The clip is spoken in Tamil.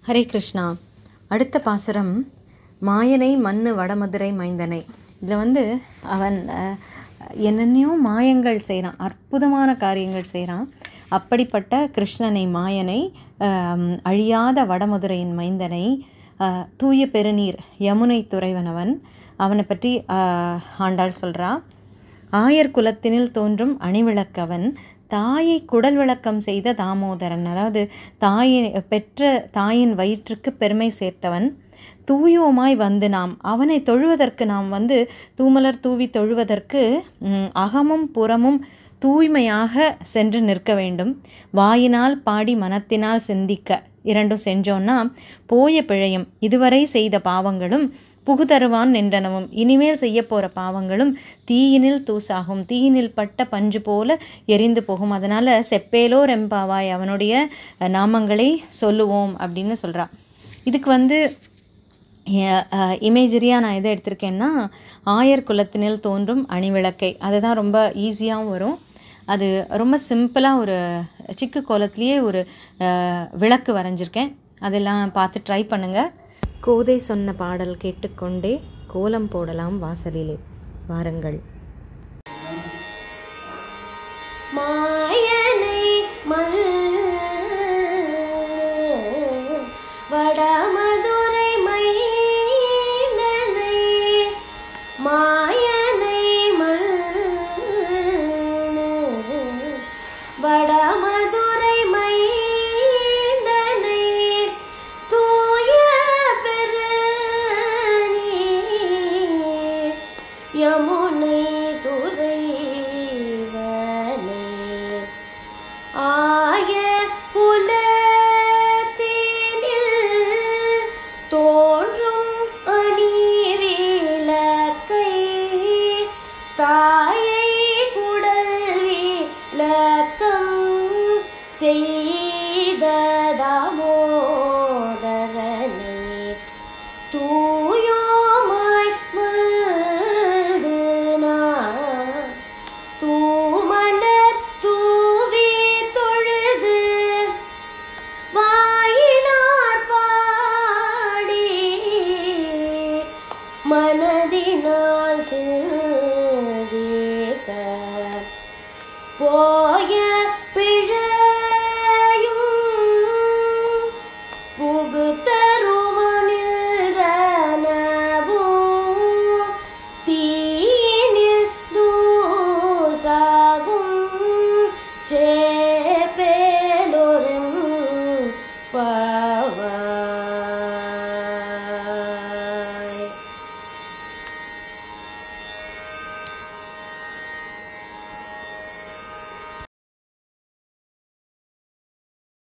ஹரே கிருஷ்ணா அடுத்த பாசுரம் மாயனை மண்ணு வடமதுரை மைந்தனை இதில் வந்து அவன் அஹ், என்னென்னையோ மாயங்கள் செய்கிறான் அற்புதமான காரியங்கள் செய்கிறான் அப்படிப்பட்ட கிருஷ்ணனை மாயனை அஹ், அழியாத வடமதுரையின் மைந்தனை அஹ், தூய பெருநீர் யமுனை துறைவனவன் அவனை பற்றி அஹ், ஆண்டாள் சொல்கிறா ஆயர் குலத்தினில் தோன்றும் அணிவிளக்கவன் தாயை குடல் விளக்கம் செய்த தாமோதரன் அதாவது தாயை பெற்ற தாயின் வயிற்றுக்கு பெருமை சேர்த்தவன் தூயோமாய் வந்து நாம் அவனை தொழுவதற்கு நாம் வந்து தூமலர் தூவி தொழுவதற்கு ம், அகமும் புறமும் தூய்மையாக சென்று நிற்க வேண்டும் வாயினால் பாடி மனத்தினால் சிந்திக்க இரண்டும் செஞ்சோன்னா போய பிழையும் இதுவரை செய்த பாவங்களும் புகுதருவான் நின்றனவும் இனிமேல் செய்ய போகிற பாவங்களும் தீயினில் தூசாகும் தீயினில் பட்ட பஞ்சு போல எரிந்து போகும் அதனால் செப்பேலோ ரெம்பாவாய் அவனுடைய அஹ், நாமங்களை சொல்லுவோம் அப்படின்னு சொல்கிறா இதுக்கு வந்து இமேஜரியாக நான் எதை எடுத்திருக்கேன்னா ஆயர் குலத்தினில் தோன்றும் அணிவிளக்கை அதுதான் ரொம்ப ஈஸியாகவும் வரும் அது ரொம்ப சிம்பிளாக ஒரு சிக்கு கோலத்திலேயே ஒரு அஹ், விளக்கு வரைஞ்சிருக்கேன் அதெல்லாம் பார்த்து ட்ரை பண்ணுங்கள் கோதை சொன்ன பாடல் கேட்டுக்கொண்டே கோலம் போடலாம் வாசலிலே வாருங்கள் மாயனை மல் வடமதுரை மைந்தனை மாயனை மல் வடமதுரை மைந்தனை தூய பெருநீ யமுனை துறைவனே ஆய குலத்தினில் தோன்றும் அநீரிலக்கை தாயை குடல் விளக்கம் செய்ததாமோதரனே தூயோமாய் வந்து நான் தூமலர் தூவி தொழுது வாயினார் பாடி மனதினால் சிந்திக்க போய பிழையும் புகுத்தருவனில் தீனில் தூசாகும் சேப்பேலொரும் பாவா